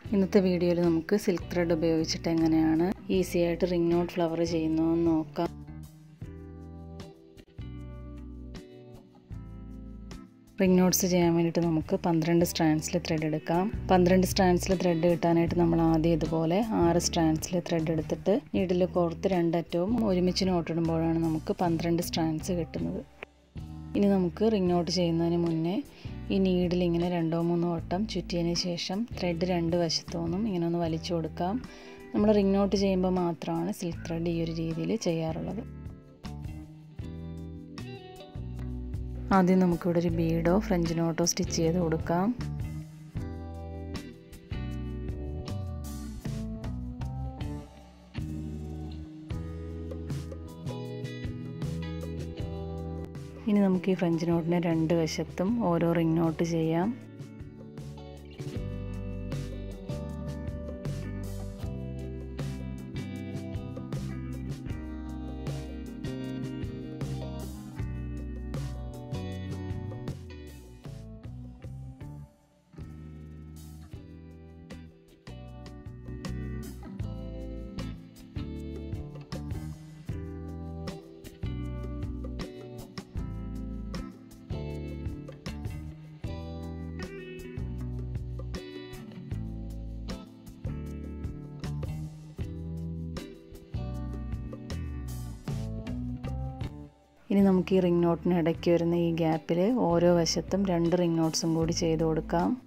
ഇന്നത്തെ വീഡിയോയിൽ നമുക്ക് സിൽക്ക് ത്രെഡ് ഉപയോഗിച്ചിട്ട് എങ്ങനെയാണ് ഈസി ആയിട്ട് റിംഗ് നോട്ട് ഫ്ലവർ ചെയ്യുന്നതെന്ന് നോക്കാം റിംഗ് നോട്ട്സ് ചെയ്യാൻ വേണ്ടിയിട്ട് നമുക്ക് പന്ത്രണ്ട് സ്ട്രാൻഡ്സിൽ ത്രെഡ് എടുക്കാം പന്ത്രണ്ട് സ്ട്രാൻഡ്സിൽ ത്രെഡ് കിട്ടാനായിട്ട് നമ്മൾ ആദ്യം ഇതുപോലെ ആറ് സ്ട്രാൻഡ്സിൽ ത്രെഡ് എടുത്തിട്ട് നീഡിൽ കോർത്ത് രണ്ടറ്റവും ഒരുമിച്ച് നോട്ടിടുമ്പോഴാണ് നമുക്ക് പന്ത്രണ്ട് സ്ട്രാൻഡ്സ് കിട്ടുന്നത് ഇനി നമുക്ക് റിംഗ് നോട്ട് ചെയ്യുന്നതിന് മുന്നേ ഈ നീഡിൽ ഇങ്ങനെ രണ്ടോ മൂന്നോ വട്ടം ചുറ്റിയതിന് ശേഷം ത്രെഡ് രണ്ട് വശത്തുനിന്നും ഇങ്ങനെ ഒന്ന് വലിച്ചു കൊടുക്കാം നമ്മൾ റിംഗ് നോട്ട് ചെയ്യുമ്പോൾ മാത്രമാണ് സിൽക്ക് ത്രെഡ് ഈ ഒരു രീതിയിൽ ചെയ്യാറുള്ളത് ആദ്യം നമുക്കിവിടെ ഒരു ബീഡോ ഫ്രഞ്ച് നോട്ടോ സ്റ്റിച്ച് ചെയ്ത് കൊടുക്കാം ഇനി നമുക്ക് ഈ ഫ്രഞ്ച് നോട്ടിനെ രണ്ട് വശത്തും ഓരോ റിംഗ് നോട്ട് ചെയ്യാം ഇനി നമുക്ക് ഈ റിംഗ് നോട്ടിന് ഇടയ്ക്ക് വരുന്ന ഈ ഗ്യാപ്പിൽ ഓരോ വശത്തും രണ്ട് റിംഗ് നോട്ട്സും കൂടി ചെയ്ത് കൊടുക്കാം